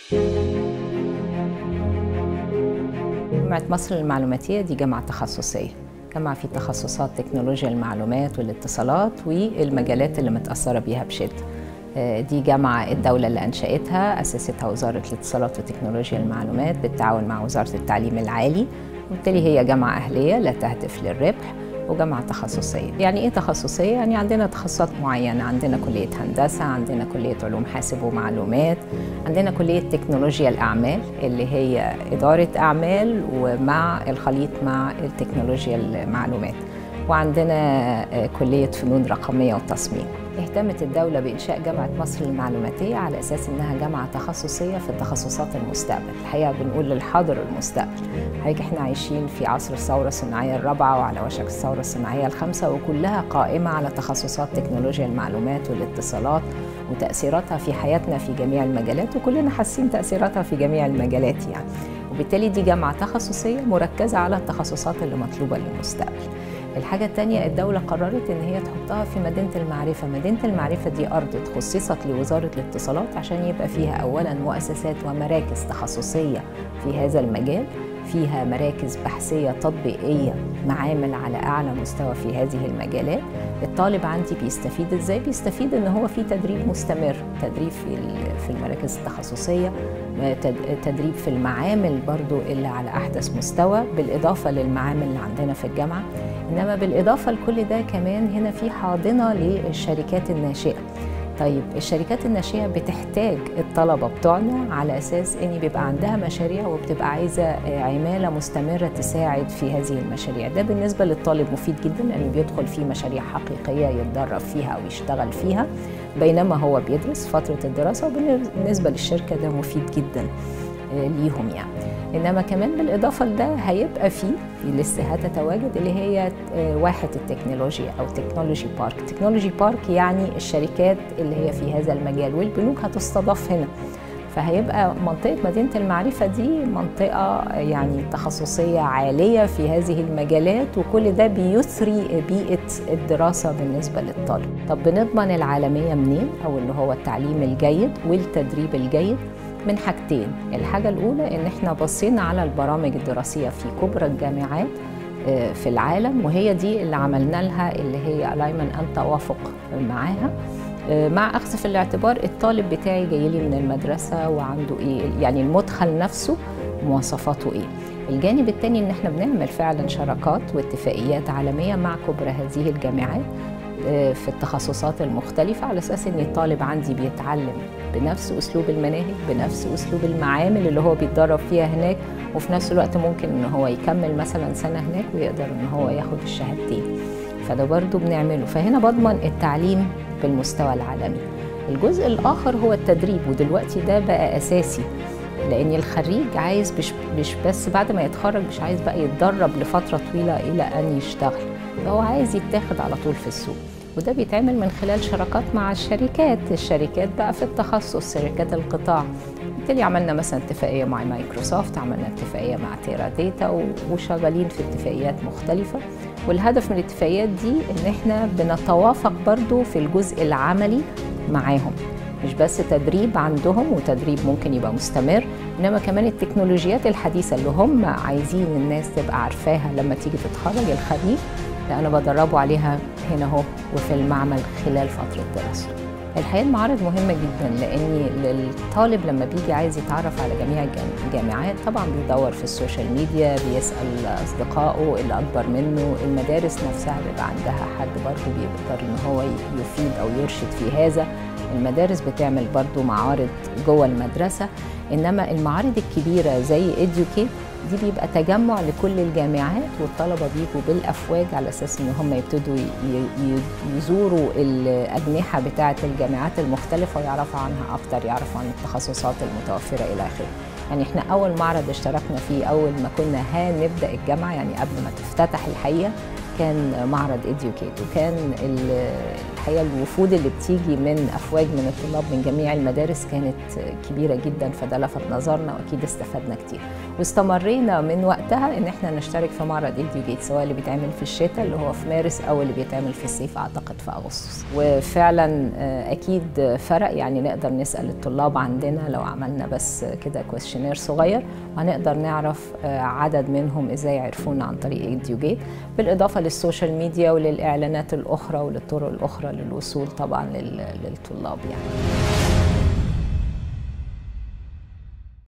جامعة مصر المعلوماتية دي جامعة تخصصية جامعة في تخصصات تكنولوجيا المعلومات والاتصالات والمجالات اللي متأثرة بيها بشدة دي جامعة الدولة اللي أنشأتها أسستها وزارة الاتصالات وتكنولوجيا المعلومات بالتعاون مع وزارة التعليم العالي وبالتالي هي جامعة أهلية لا تهدف للربح وجامعة تخصصية يعني إيه تخصصية؟ يعني عندنا تخصصات معينة عندنا كلية هندسة عندنا كلية علوم حاسب ومعلومات عندنا كلية تكنولوجيا الأعمال اللي هي إدارة أعمال ومع الخليط مع التكنولوجيا المعلومات وعندنا كلية فنون رقمية وتصميم اهتمت الدولة بإنشاء جامعة مصر المعلوماتية على أساس إنها جامعة تخصصية في التخصصات المستقبل الحقيقة بنقول للحاضر المستقبل حقيقة إحنا عايشين في عصر الثورة الصناعية الرابعة وعلى وشك الثورة الصناعية الخامسة وكلها قائمة على تخصصات تكنولوجيا المعلومات والاتصالات وتأثيراتها في حياتنا في جميع المجالات وكلنا حاسين تأثيراتها في جميع المجالات يعني وبالتالي دي جامعة تخصصية مركزة على التخصصات اللي مطلوبة للمستقبل الحاجة التانية الدولة قررت إن هي تحطها في مدينة المعرفة مدينة المعرفة دي أرض تخصصت لوزارة الاتصالات عشان يبقى فيها أولا مؤسسات ومراكز تخصصية في هذا المجال فيها مراكز بحثية تطبيقية معامل على أعلى مستوى في هذه المجالات الطالب عندي بيستفيد إزاي؟ بيستفيد إن هو في تدريب مستمر تدريب في في المراكز التخصصية تدريب في المعامل برضو اللي على أحدث مستوى بالإضافة للمعامل اللي عندنا في الجامعة إنما بالإضافة لكل ده كمان هنا في حاضنة للشركات الناشئة طيب الشركات الناشئه بتحتاج الطلبه بتوعنا على اساس ان بيبقى عندها مشاريع وبتبقى عايزه عماله مستمره تساعد في هذه المشاريع ده بالنسبه للطالب مفيد جدا لانه بيدخل في مشاريع حقيقيه يتدرب فيها او يشتغل فيها بينما هو بيدرس فتره الدراسه وبالنسبه للشركه ده مفيد جدا ليهم يعني انما كمان بالاضافه لده هيبقى في لسه هتتواجد اللي هي واحه التكنولوجيا او تكنولوجي بارك تكنولوجي بارك يعني الشركات اللي هي في هذا المجال والبنوك هتستضاف هنا فهيبقى منطقة مدينة المعرفة دي منطقة يعني تخصصية عالية في هذه المجالات وكل ده بيثري بيئة الدراسة بالنسبة للطالب طب بنضمن العالمية منين أو اللي هو التعليم الجيد والتدريب الجيد من حاجتين الحاجة الأولى إن إحنا بصينا على البرامج الدراسية في كبرى الجامعات في العالم وهي دي اللي عملنا لها اللي هي ألايمن أن توافق معاها مع أخذ في الاعتبار الطالب بتاعي جاي لي من المدرسة وعنده إيه يعني المدخل نفسه مواصفاته إيه الجانب الثاني إن إحنا بنعمل فعلا شراكات واتفاقيات عالمية مع كبرى هذه الجامعات في التخصصات المختلفة على أساس إن الطالب عندي بيتعلم بنفس أسلوب المناهج بنفس أسلوب المعامل اللي هو بيتدرب فيها هناك وفي نفس الوقت ممكن إن هو يكمل مثلا سنة هناك ويقدر إن هو ياخد الشهادتين فده برضو بنعمله فهنا بضمن التعليم بالمستوى العالمي الجزء الآخر هو التدريب ودلوقتي ده بقى أساسي لأن الخريج عايز مش, مش بس بعد ما يتخرج مش عايز بقى يتدرب لفترة طويلة إلى أن يشتغل هو عايز يتاخد على طول في السوق وده بيتعمل من خلال شراكات مع الشركات الشركات بقى في التخصص شركات القطاع بالتالي عملنا مثلا اتفاقيه مع مايكروسوفت عملنا اتفاقيه مع تيرا ديتا وشغالين في اتفاقيات مختلفه والهدف من الاتفاقيات دي ان احنا بنتوافق برضو في الجزء العملي معاهم مش بس تدريب عندهم وتدريب ممكن يبقى مستمر انما كمان التكنولوجيات الحديثه اللي هم عايزين الناس تبقى عارفاها لما تيجي تتخرج الخريج لا انا بدربه عليها هنا اهو وفي المعمل خلال فتره دراسته الحقيقه المعارض مهمه جدا لان الطالب لما بيجي عايز يتعرف على جميع الجامعات طبعا بيدور في السوشيال ميديا بيسال اصدقائه اللي اكبر منه المدارس نفسها بيبقى عندها حد برضه بيقدر ان هو يفيد او يرشد في هذا المدارس بتعمل برضو معارض جوه المدرسة إنما المعارض الكبيرة زي إديوكيت دي بيبقى تجمع لكل الجامعات والطلبة بيجوا بالأفواج على أساس إن هم يبتدوا يزوروا الأجنحة بتاعة الجامعات المختلفة ويعرفوا عنها أكتر يعرفوا عن التخصصات المتوفرة إلى آخره يعني احنا أول معرض اشتركنا فيه أول ما كنا هنبدأ الجامعة يعني قبل ما تفتتح الحقيقة كان معرض إديوكيت وكان الحقيقة الحقيقه الوفود اللي بتيجي من افواج من الطلاب من جميع المدارس كانت كبيره جدا فده لفت نظرنا واكيد استفدنا كتير واستمرينا من وقتها ان احنا نشترك في معرض ايديوجيت سواء اللي بيتعمل في الشتاء اللي هو في مارس او اللي بيتعمل في الصيف اعتقد في اغسطس وفعلا اكيد فرق يعني نقدر نسال الطلاب عندنا لو عملنا بس كده كويشنير صغير وهنقدر نعرف عدد منهم ازاي عرفونا عن طريق ايديوجيت بالاضافه للسوشيال ميديا وللاعلانات الاخرى وللطرق الاخرى للوصول طبعا للطلاب يعني